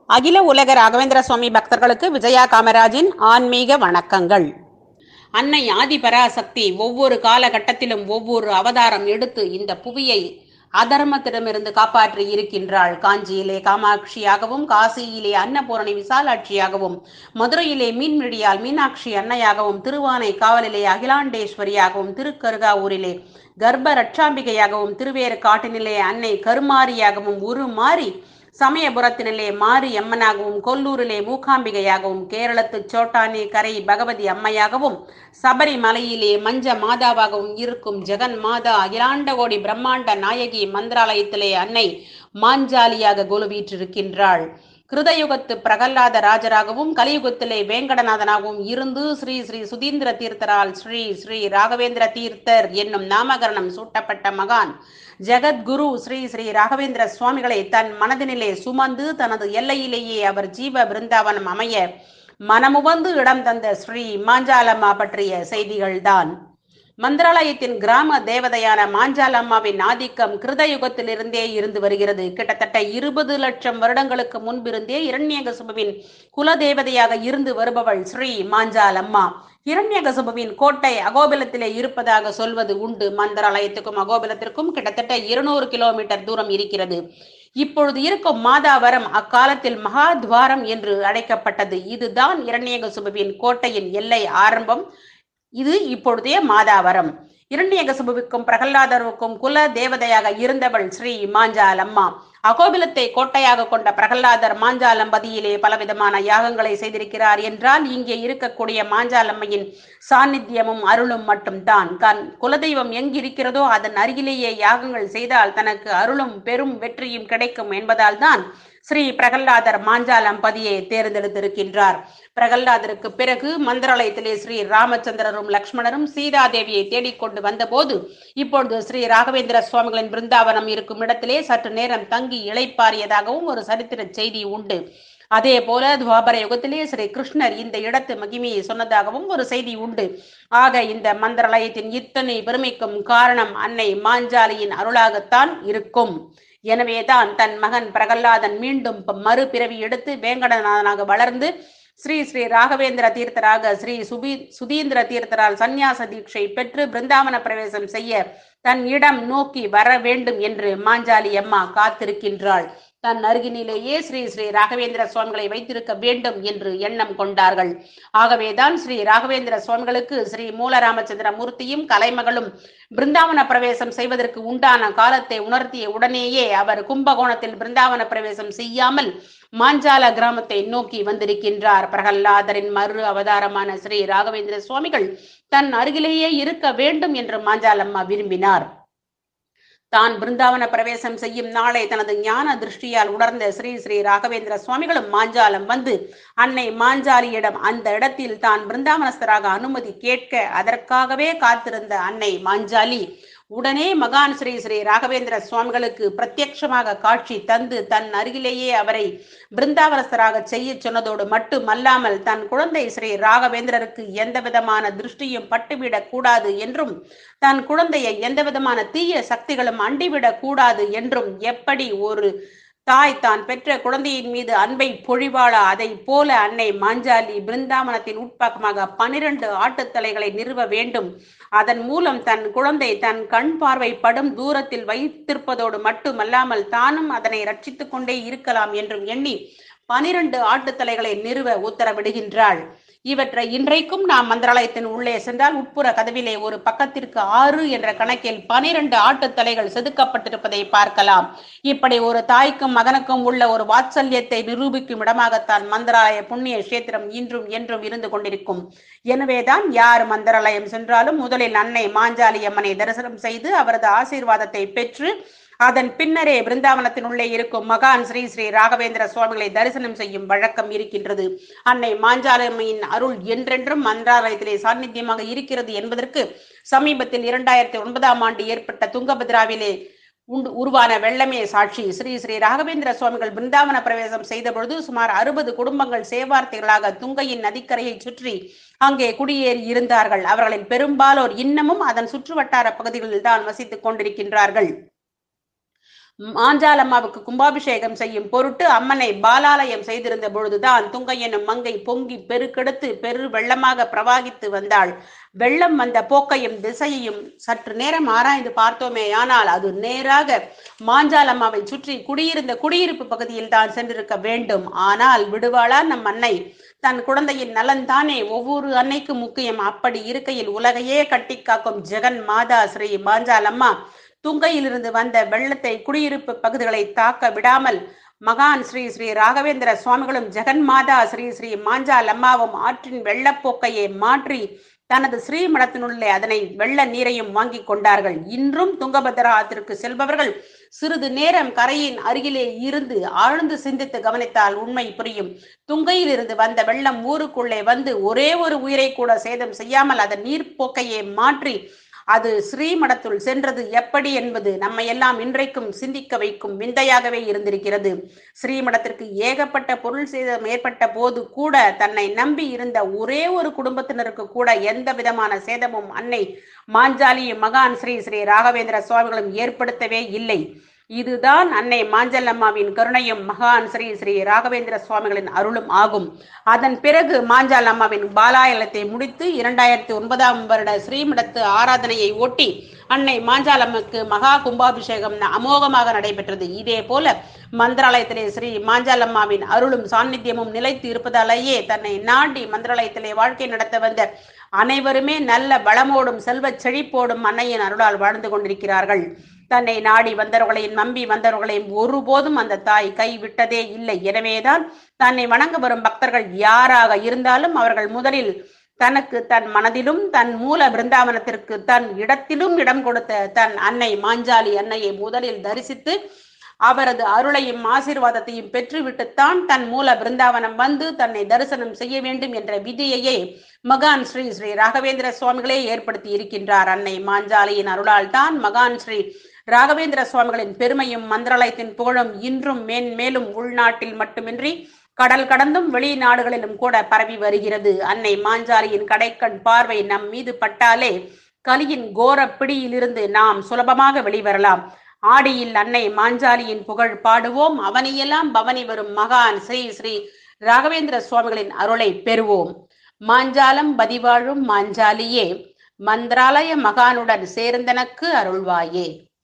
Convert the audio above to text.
அகில உலக ராகவேந்திர சுவாமி பக்தர்களுக்கு விஜயா காமராஜின் ஆன்மீக வணக்கங்கள் அன்னை ஆதி பராசக்தி ஒவ்வொரு காலகட்டத்திலும் ஒவ்வொரு அவதாரம் எடுத்து இந்த புவியை அதர்மத்திடமிருந்து காப்பாற்றி இருக்கின்றாள் காஞ்சியிலே காமாட்சியாகவும் காசியிலே அன்னபூரணி விசாலாட்சியாகவும் மதுரையிலே மீன்மிழியால் மீனாட்சி அன்னையாகவும் திருவானை காவலிலே அகிலாண்டேஸ்வரியாகவும் திருக்கருகாவூரிலே கர்ப்ப ரட்சாம்பிகையாகவும் திருவேறு காட்டினிலே அன்னை கருமாரியாகவும் உருமாறி சமயபுரத்தினிலே மாரி அம்மனாகவும் கொல்லூரிலே மூகாம்பிகையாகவும் கேரளத்து சோட்டானி கரை பகவதி அம்மையாகவும் சபரிமலையிலே மஞ்ச மாதாவாகவும் இருக்கும் ஜெகன் மாதா அகிலாண்டகோடி பிரம்மாண்ட நாயகி மந்திராலயத்திலே அன்னை மாஞ்சாலியாக குலுவீற்றிருக்கின்றாள் கிருதயுகத்து பிரகல்லாத ராஜராகவும் கலியுகத்திலே வேங்கடநாதனாகவும் இருந்து ஸ்ரீ ஸ்ரீ சுதீந்திர தீர்த்தரால் ஸ்ரீ ஸ்ரீ ராகவேந்திர தீர்த்தர் என்னும் நாமகரணம் சூட்டப்பட்ட மகான் ஜெகத்குரு ஸ்ரீ ஸ்ரீ ராகவேந்திர சுவாமிகளை தன் மனதினிலே சுமந்து தனது எல்லையிலேயே அவர் ஜீவ பிருந்தாவனம் அமைய மனமுவந்து இடம் தந்த ஸ்ரீ மாஞ்சாலம்மா பற்றிய செய்திகள்தான் மந்திராலயத்தின் கிராம தேவதையான மாஞ்சாலம்மாவின் ஆதிக்கம் கிருதயுகத்திலிருந்தே இருந்து வருகிறது கிட்டத்தட்ட இருபது லட்சம் வருடங்களுக்கு முன்பிருந்தே இரண்யகசுபுவின் குலதேவதையாக இருந்து வருபவள் ஸ்ரீ மாஞ்சாலம்மா இரண்யகசுபுவின் கோட்டை அகோபிலத்திலே இருப்பதாக சொல்வது உண்டு மந்திராலயத்துக்கும் அகோபிலத்திற்கும் கிட்டத்தட்ட இருநூறு கிலோமீட்டர் தூரம் இருக்கிறது இப்பொழுது இருக்கும் மாதாவரம் அக்காலத்தில் மகாத்வாரம் என்று அழைக்கப்பட்டது இதுதான் இரண்யகசுபுவின் கோட்டையின் எல்லை ஆரம்பம் இது இப்பொழுதைய மாதாவரம் இரண்யகசுபுவுக்கும் பிரகல்லாதருக்கும் குல தேவதையாக இருந்தவள் ஸ்ரீ மாஞ்சாலம்மா அகோபிலத்தை கோட்டையாக கொண்ட பிரகல்லாதர் மாஞ்சாலம்பதியிலே பலவிதமான யாகங்களை செய்திருக்கிறார் என்றால் இங்கே இருக்கக்கூடிய மாஞ்சாலம்மையின் சாநித்தியமும் அருளும் மட்டும்தான் கண் குலதெய்வம் எங்கிருக்கிறதோ அதன் அருகிலேயே யாகங்கள் செய்தால் தனக்கு அருளும் பெரும் வெற்றியும் கிடைக்கும் என்பதால் தான் ஸ்ரீ பிரகல்லாதர் மாஞ்சாலம்பதியை தேர்ந்தெடுத்திருக்கின்றார் பிரகல்லாதருக்கு பிறகு மந்திராலயத்திலே ஸ்ரீ ராமச்சந்திரரும் லக்ஷ்மணரும் சீதாதேவியை தேடிக்கொண்டு வந்தபோது இப்பொழுது ஸ்ரீ ராகவேந்திர சுவாமிகளின் பிருந்தாவனம் இருக்கும் இடத்திலே சற்று நேரம் தங்கி இளைப்பாறியதாகவும் ஒரு சரித்திர செய்தி உண்டு அதே போல துவாபர யுகத்திலே ஸ்ரீ கிருஷ்ணர் இந்த இடத்து மகிமையை சொன்னதாகவும் ஒரு செய்தி உண்டு ஆக இந்த மந்திராலயத்தின் இத்தனை பெருமைக்கும் காரணம் அன்னை மாஞ்சாலியின் அருளாகத்தான் இருக்கும் எனவேதான் தன் மகன் பிரகல்லாதன் மீண்டும் மறுபிறவி எடுத்து வேங்கடநாதனாக வளர்ந்து ஸ்ரீ ஸ்ரீ ராகவேந்திர தீர்த்தராக ஸ்ரீ சுபி சுதீந்திர தீர்த்தரால் சந்நியாச தீட்சை பெற்று பிருந்தாவன பிரவேசம் செய்ய தன் இடம் நோக்கி வர வேண்டும் என்று மாஞ்சாலி அம்மா காத்திருக்கின்றாள் தன் அருகினிலேயே ஸ்ரீ ஸ்ரீ ராகவேந்திர சுவாமிகளை வைத்திருக்க வேண்டும் என்று எண்ணம் கொண்டார்கள் ஆகவேதான் ஸ்ரீ ராகவேந்திர சுவாமிகளுக்கு ஸ்ரீ மூலராமச்சந்திர மூர்த்தியும் கலைமகளும் பிருந்தாவன பிரவேசம் செய்வதற்கு உண்டான காலத்தை உணர்த்திய உடனேயே அவர் கும்பகோணத்தில் பிருந்தாவன பிரவேசம் செய்யாமல் மாஞ்சால கிராமத்தை நோக்கி வந்திருக்கின்றார் பிரகல்லாதரின் மறு அவதாரமான ஸ்ரீ ராகவேந்திர சுவாமிகள் தன் அருகிலேயே இருக்க வேண்டும் என்று மாஞ்சாலம்மா விரும்பினார் தான் பிருந்தாவன பிரவேசம் செய்யும் நாளை தனது ஞான திருஷ்டியால் உணர்ந்த ஸ்ரீ ஸ்ரீ ராகவேந்திர சுவாமிகளும் மாஞ்சாலம் வந்து அன்னை மாஞ்சாலியிடம் அந்த இடத்தில் தான் பிருந்தாவனஸ்தராக அனுமதி கேட்க அதற்காகவே காத்திருந்த அன்னை மாஞ்சாலி உடனே மகான் ஸ்ரீ ஸ்ரீ ராகவேந்திர சுவாமிகளுக்கு பிரத்யட்சமாக காட்சி தந்து தன் அருகிலேயே அவரை பிருந்தாவனஸ்தராக செய்ய சொன்னதோடு மட்டுமல்லாமல் தன் குழந்தை ஸ்ரீ ராகவேந்திரருக்கு எந்த விதமான திருஷ்டியும் பட்டுவிடக் கூடாது என்றும் தன் குழந்தையை எந்த விதமான தீய சக்திகளும் அண்டிவிடக் கூடாது என்றும் எப்படி ஒரு தாய் தான் பெற்ற குழந்தையின் மீது அன்பை பொழிவாளா அதை போல அன்னை மாஞ்சாலி பிருந்தாவனத்தின் உட்பக்கமாக பனிரெண்டு ஆட்டுத்தலைகளை நிறுவ வேண்டும் அதன் மூலம் தன் குழந்தை தன் கண் பார்வை படும் தூரத்தில் வைத்திருப்பதோடு மட்டுமல்லாமல் தானும் அதனை ரட்சித்துக் கொண்டே இருக்கலாம் என்றும் எண்ணி பனிரெண்டு ஆட்டுத்தலைகளை நிறுவ உத்தரவிடுகின்றாள் இவற்றை இன்றைக்கும் நாம் மந்திராலயத்தின் உள்ளே சென்றால் உட்புற கதவிலே ஒரு பக்கத்திற்கு ஆறு என்ற கணக்கில் பனிரெண்டு ஆட்டுத்தலைகள் செதுக்கப்பட்டிருப்பதை பார்க்கலாம் இப்படி ஒரு தாய்க்கும் மகனுக்கும் உள்ள ஒரு வாத்சல்யத்தை நிரூபிக்கும் இடமாகத்தான் மந்திராலய புண்ணிய கஷேத்திரம் இன்றும் என்றும் இருந்து கொண்டிருக்கும் எனவேதான் யார் மந்திராலயம் சென்றாலும் முதலில் அன்னை மாஞ்சாலி அம்மனை தரிசனம் செய்து அவரது ஆசீர்வாதத்தை பெற்று அதன் பின்னரே பிருந்தாவனத்தினுள்ளே இருக்கும் மகான் ஸ்ரீ ஸ்ரீ ராகவேந்திர சுவாமிகளை தரிசனம் செய்யும் வழக்கம் இருக்கின்றது அன்னை மாஞ்சாலம்மையின் அருள் என்றென்றும் மந்திராலயத்திலே சாநித்தியமாக இருக்கிறது என்பதற்கு சமீபத்தில் இரண்டாயிரத்தி ஒன்பதாம் ஆண்டு ஏற்பட்ட துங்கபத்ராவிலே உண்டு உருவான வெள்ளமே சாட்சி ஸ்ரீ ஸ்ரீ ராகவேந்திர சுவாமிகள் பிருந்தாவன பிரவேசம் செய்த பொழுது சுமார் அறுபது குடும்பங்கள் சேவார்த்திகளாக துங்கையின் நதிக்கரையை சுற்றி அங்கே குடியேறி இருந்தார்கள் அவர்களில் பெரும்பாலோர் இன்னமும் அதன் சுற்றுவட்டார பகுதிகளில் தான் வசித்துக் கொண்டிருக்கின்றார்கள் மாஞ்சாலம்மாவுக்கு கும்பாபிஷேகம் செய்யும் பொருட்டு அம்மனை பாலாலயம் செய்திருந்த பொழுதுதான் துங்கை எனும் மங்கை பொங்கி பெருக்கெடுத்து பெரு வெள்ளமாக பிரவாகித்து வந்தாள் வெள்ளம் வந்த போக்கையும் திசையையும் சற்று நேரம் ஆராய்ந்து பார்த்தோமே ஆனால் அது நேராக மாஞ்சாலம்மாவை சுற்றி குடியிருந்த குடியிருப்பு பகுதியில் தான் சென்றிருக்க வேண்டும் ஆனால் விடுவாளா நம் அன்னை தன் குழந்தையின் நலன் தானே ஒவ்வொரு அன்னைக்கும் முக்கியம் அப்படி இருக்கையில் உலகையே கட்டி காக்கும் ஜெகன் மாதா ஸ்ரீ மாஞ்சாலம்மா துங்கையிலிருந்து வந்த வெள்ளத்தை குடியிருப்பு பகுதிகளை தாக்க விடாமல் மகான் ஸ்ரீ ஸ்ரீ ராகவேந்திர சுவாமிகளும் ஜெகன்மாதா ஸ்ரீ ஸ்ரீ மாஞ்சாலம்மாவும் ஆற்றின் வெள்ளப்போக்கையை மாற்றி தனது ஸ்ரீமடத்தினுள்ளே அதனை வெள்ள நீரையும் வாங்கி கொண்டார்கள் இன்றும் துங்கபத்ரா ஆற்றிற்கு செல்பவர்கள் சிறிது நேரம் கரையின் அருகிலே இருந்து ஆழ்ந்து சிந்தித்து கவனித்தால் உண்மை புரியும் துங்கையில் இருந்து வந்த வெள்ளம் ஊருக்குள்ளே வந்து ஒரே ஒரு உயிரை கூட சேதம் செய்யாமல் அதன் நீர்ப்போக்கையை மாற்றி அது ஸ்ரீமடத்துள் சென்றது எப்படி என்பது நம்மை எல்லாம் இன்றைக்கும் சிந்திக்க வைக்கும் விந்தையாகவே இருந்திருக்கிறது ஸ்ரீமடத்திற்கு ஏகப்பட்ட பொருள் சேதம் ஏற்பட்ட போது கூட தன்னை நம்பி இருந்த ஒரே ஒரு குடும்பத்தினருக்கு கூட எந்த விதமான சேதமும் அன்னை மாஞ்சாலியும் மகான் ஸ்ரீ ஸ்ரீ ராகவேந்திர சுவாமிகளும் ஏற்படுத்தவே இல்லை இதுதான் அன்னை மாஞ்சல்லம்மாவின் கருணையும் மகான் ஸ்ரீ ஸ்ரீ ராகவேந்திர சுவாமிகளின் அருளும் ஆகும் அதன் பிறகு மாஞ்சாலம்மாவின் பாலாயலத்தை முடித்து இரண்டாயிரத்தி ஒன்பதாம் வருட ஸ்ரீமடத்து ஆராதனையை ஒட்டி அன்னை மாஞ்சாலம்முக்கு மகா கும்பாபிஷேகம் அமோகமாக நடைபெற்றது இதே போல மந்திராலயத்திலே ஸ்ரீ மாஞ்சாலம்மாவின் அருளும் சாநித்தியமும் நிலைத்து இருப்பதாலேயே தன்னை நாடி மந்திராலயத்திலே வாழ்க்கை நடத்த வந்த அனைவருமே நல்ல வளமோடும் செல்வச் செழிப்போடும் அன்னையின் அருளால் வாழ்ந்து கொண்டிருக்கிறார்கள் தன்னை நாடி வந்தவர்களையும் நம்பி வந்தவர்களையும் ஒருபோதும் அந்த தாய் கைவிட்டதே இல்லை எனவேதான் தன்னை வணங்க வரும் பக்தர்கள் யாராக இருந்தாலும் அவர்கள் முதலில் தனக்கு தன் மனதிலும் தன் மூல பிருந்தாவனத்திற்கு தன் இடத்திலும் இடம் கொடுத்த தன் அன்னை மாஞ்சாலி அன்னையை முதலில் தரிசித்து அவரது அருளையும் ஆசீர்வாதத்தையும் பெற்றுவிட்டுத்தான் தன் மூல பிருந்தாவனம் வந்து தன்னை தரிசனம் செய்ய வேண்டும் என்ற விதியையே மகான் ஸ்ரீ ஸ்ரீ ராகவேந்திர சுவாமிகளே ஏற்படுத்தி இருக்கின்றார் அன்னை மாஞ்சாலியின் அருளால் தான் மகான் ஸ்ரீ ராகவேந்திர சுவாமிகளின் பெருமையும் மந்திராலயத்தின் புகழும் இன்றும் மேன்மேலும் உள்நாட்டில் மட்டுமின்றி கடல் கடந்தும் வெளிநாடுகளிலும் கூட பரவி வருகிறது அன்னை மாஞ்சாலியின் கடைக்கண் பார்வை நம் மீது பட்டாலே கலியின் கோர பிடியிலிருந்து நாம் சுலபமாக வெளிவரலாம் ஆடியில் அன்னை மாஞ்சாலியின் புகழ் பாடுவோம் அவனியெல்லாம் பவனி வரும் மகான் ஸ்ரீ ஸ்ரீ ராகவேந்திர சுவாமிகளின் அருளை பெறுவோம் மாஞ்சாலம் பதிவாழும் மாஞ்சாலியே மந்திராலய மகானுடன் சேர்ந்தனக்கு அருள்வாயே